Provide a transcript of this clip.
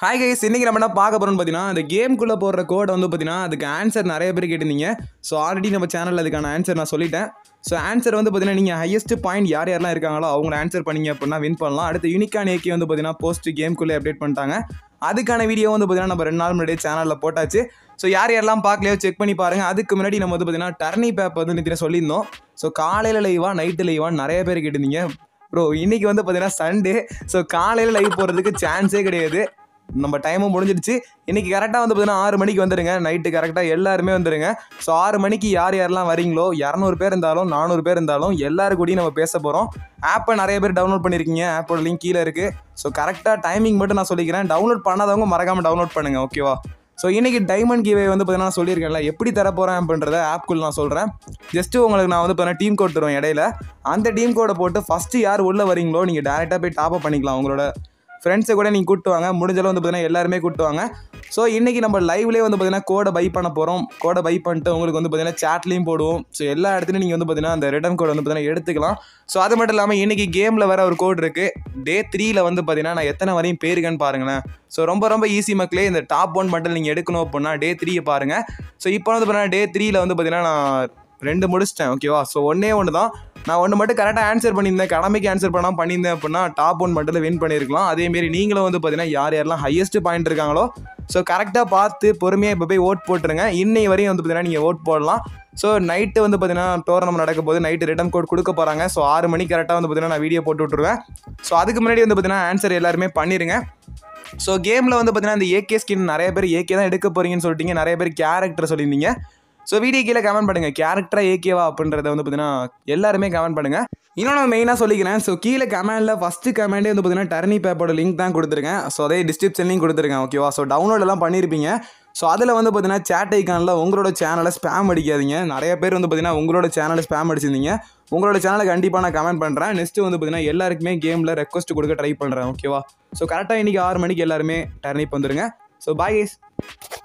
hi guys இன்னைக்கு நம்ம என்ன பார்க்க போறோம்னு பார்த்தீங்கன்னா இந்த கேம்குள்ளே போடுற கோடை வந்து பார்த்தீங்கன்னா அதுக்கு ஆன்சர் நிறைய பேர் கேட்டிருந்தீங்க ஸோ ஆல்ரெடி நம்ம சேனலில் அதுக்கான ஆன்சர் நான் சொல்லிட்டேன் ஸோ ஆன்சர் வந்து பார்த்தீங்கன்னா நீங்கள் ஹையஸ்ட் பாயிண்ட் யார் யாரெல்லாம் இருக்காங்களோ அவங்க ஆன்சர் பண்ணீங்க அப்படின்னா வின் பண்ணலாம் அடுத்து யூனிக்கான ஏகே வந்து பார்த்தீங்கன்னா போஸ்ட் கேம்குள்ளே அப்டேட் பண்ணிட்டாங்க அதுக்கான வீடியோ வந்து பார்த்தீங்கன்னா நம்ம ரெண்டு நாள் முன்னாடியே சேனலில் போட்டாச்சு ஸோ யார் யாரெல்லாம் பார்க்கலையோ செக் பண்ணி பாருங்கள் அதுக்கு முன்னாடி நம்ம வந்து பார்த்தீங்கன்னா டர்னி பேப் வந்து நித்திர சொல்லியிருந்தோம் ஸோ காலையில் லைவா நைட்டு லைவா நிறைய பேர் கேட்டிருந்தீங்க ப்ரோ இன்னைக்கு வந்து பார்த்தீங்கன்னா சண்டே ஸோ காலையில் லைவ் போகிறதுக்கு சான்ஸே கிடையாது நம்ம டைமும் முடிஞ்சிடுச்சு இன்னைக்கு கரெக்டாக வந்து பார்த்தீங்கன்னா ஆறு மணிக்கு வந்துடுங்க நைட்டு கரெக்டாக எல்லாருமே வந்துடுங்க ஸோ ஆறு மணிக்கு யார் யாரெல்லாம் வரீங்களோ இரநூறு பேர் இருந்தாலும் நானூறு பேர் இருந்தாலும் எல்லாரு கூடயும் நம்ம பேச போகிறோம் ஆப்பை நிறைய பேர் டவுன்லோட் பண்ணியிருக்கீங்க ஆப்போட லிங்க் கீழே இருக்குது ஸோ கரெக்டாக டைமிங் மட்டும் நான் சொல்லிக்கிறேன் டவுன்லோட் பண்ணாதவங்க மறக்காமல் டவுன்லோட் பண்ணுங்கள் ஓகேவா ஸோ இன்னைக்கு டைமண்ட் கிவே வந்து பார்த்தீங்கன்னா நான் சொல்லியிருக்கேன்ல எப்படி தர போகிறேன் அப்படின்றத ஆப்குள்ள நான் சொல்கிறேன் ஜஸ்ட்டு உங்களுக்கு நான் வந்து பார்த்தீங்கன்னா டீம் கோட் தருவேன் இடையில அந்த டீம் கோடை போட்டு ஃபஸ்ட்டு யார் உள்ளே வரீங்களோ நீங்கள் டேரெக்டாக போய் டாப் அப் பண்ணிக்கலாம் உங்களோட ஃப்ரெண்ட்ஸை கூட நீங்கள் கூட்டு வாங்க முடிஞ்சளவு வந்து பார்த்தீங்கன்னா எல்லாருமே கூட்டு வாங்க ஸோ இன்றைக்கி நம்ம லைவ்லேயே வந்து பார்த்தீங்கன்னா கோடை பை பண்ண போகிறோம் கோடை பை பண்ணிட்டு உங்களுக்கு வந்து பார்த்தீங்கன்னா சேட்லேயும் போடுவோம் ஸோ எல்லா இடத்துலையும் நீங்கள் வந்து பார்த்தீங்கன்னா அந்த ரிட்டர்ன் கோட் வந்து பார்த்தீங்கன்னா எடுத்துக்கலாம் ஸோ அது மட்டும் இல்லாமல் இன்றைக்கி கேமில் வேறு ஒரு கோட் இருக்குது டே த்ரீல வந்து பார்த்தீங்கன்னா நான் எத்தனை வரையும் பேருக்கேன்னு பாருங்களேன் ஸோ ரொம்ப ரொம்ப ஈஸி மக்களே இந்த டாப் ஒன் மட்டும் நீங்கள் எடுக்கணும் அப்படின்னா டே த்ரீயை பாருங்கள் ஸோ இப்போ வந்து பார்த்தீங்கன்னா டே த்ரீல வந்து பார்த்தீங்கன்னா நான் ரெண்டு முடிச்சிட்டேன் ஓகேவா ஸோ ஒன்றே ஒன்று தான் நான் ஒன்று மட்டும் கரெக்டாக ஆன்சர் பண்ணியிருந்தேன் கடமைக்கு ஆன்சர் பண்ணாமல் பண்ணியிருந்தேன் அப்படின்னா டாப் ஒன் மட்டும் வின் பண்ணியிருக்கலாம் அதேமாரி நீங்களும் வந்து பார்த்தீங்கன்னா யார் யாரெல்லாம் ஹையஸ்ட் பாயிண்ட் இருக்காங்களோ ஸோ கரெக்டாக பார்த்து பொறுமையாக இப்போ போய் ஓட் போட்டுருங்க இன்னை வரையும் வந்து பார்த்தீங்கன்னா நீங்கள் ஓட் போடலாம் ஸோ நைட்டு வந்து பார்த்தீங்கன்னா டோர்னமெண்ட் நடக்க போது நைட்டு ரிட்டன் கோட் கொடுக்க போகிறாங்க ஸோ ஆறு மணிக்கு கரெக்டாக வந்து பார்த்தீங்கன்னா நான் வீடியோ போட்டு விட்ருவேன் ஸோ அதுக்கு முன்னாடி வந்து பார்த்தீங்கன்னா ஆன்சர் எல்லாருமே பண்ணிடுங்க ஸோ கேமில் வந்து பார்த்தீங்கன்னா இந்த ஏகே ஸ்கின் நிறைய பேர் ஏகே தான் எடுக்க போகிறீங்கன்னு சொல்லிட்டீங்க நிறைய பேர் கேரக்டர் சொல்லியிருந்தீங்க ஸோ வீடியோ கீழே கமெண்ட் பண்ணுங்கள் கேரக்டராக ஏகேவா அப்படின்றத வந்து பார்த்தீங்கன்னா எல்லாருமே கமெண்ட் பண்ணுங்கள் இன்னும் நான் மெயினாக சொல்லிக்கிறேன் ஸோ கீழே கமெண்டில் ஃபஸ்ட்டு கமெண்டே வந்து பார்த்தீங்கன்னா டர்னி பேப்போட லிங்க் தான் கொடுத்துருக்கேன் ஸோ அதே டிஸ்கிரிப்ஷன்லையும் கொடுத்துருக்கேன் ஓகேவா ஸோ டவுன்லோட் எல்லாம் பண்ணியிருப்பீங்க ஸோ அதில் வந்து பார்த்தீங்கன்னா சேட் ஐக்கானில் உங்களோட சேனலை ஸ்பேம் அடிக்காதீங்க நிறைய பேர் வந்து பார்த்தீங்கன்னா உங்களோட சேனலை ஸ்பேம் அடிச்சிருந்தீங்க உங்களோட சேனலை கண்டிப்பாக நான் கமெண்ட் பண்ணுறேன் நெக்ஸ்ட்டு வந்து பார்த்தீங்கன்னா எல்லாருக்குமே கேமில் ரெக்வஸ்ட் கொடுக்க ட்ரை பண்ணுறேன் ஓகேவா ஸோ கரெக்டாக இன்றைக்கி ஆறு மணிக்கு எல்லாருமே டர்னிப் வந்துருங்க ஸோ பாய்